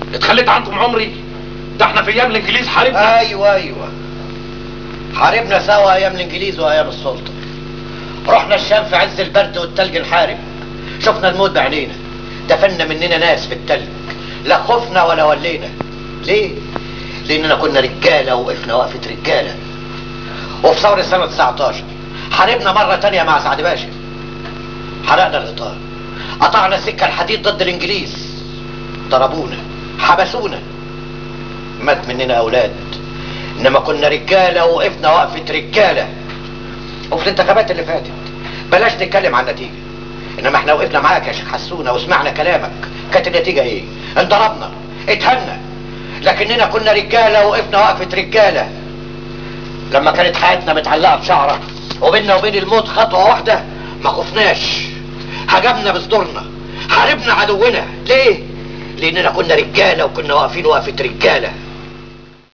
اتخليت عنكم عمري ده احنا في ايام الانجليز حاربنا ايوه ايوه حاربنا سوا ايام الانجليز وايام السلطه رحنا الشام في عز البرد والتلج نحارب شفنا الموت بعينينا دفنا مننا ناس في التلج لا خفنا ولا ولينا ليه لاننا كنا رجاله وقفنا وقفه رجاله وفي ثوره سنه 19 حاربنا مره تانية مع سعد باشا حرقنا الاطار قطعنا السكه الحديد ضد الانجليز ضربونا حبسونا مات مننا اولاد انما كنا رجاله وقفنا وقفه رجاله وفي الانتخابات اللي فاتت بلاش نتكلم عن النتيجه انما احنا وقفنا معاك يا شيخ حسونه وسمعنا كلامك كانت النتيجه ايه انضربنا اتهنا لكننا كنا رجاله وقفنا وقفه رجاله لما كانت حياتنا متعلقه بشعره وبيننا وبين الموت خطوه واحده ما خفناش هجمنا بصدورنا حاربنا عدونا ليه لاننا كنا رجاله وكنا واقفين وقفه رجاله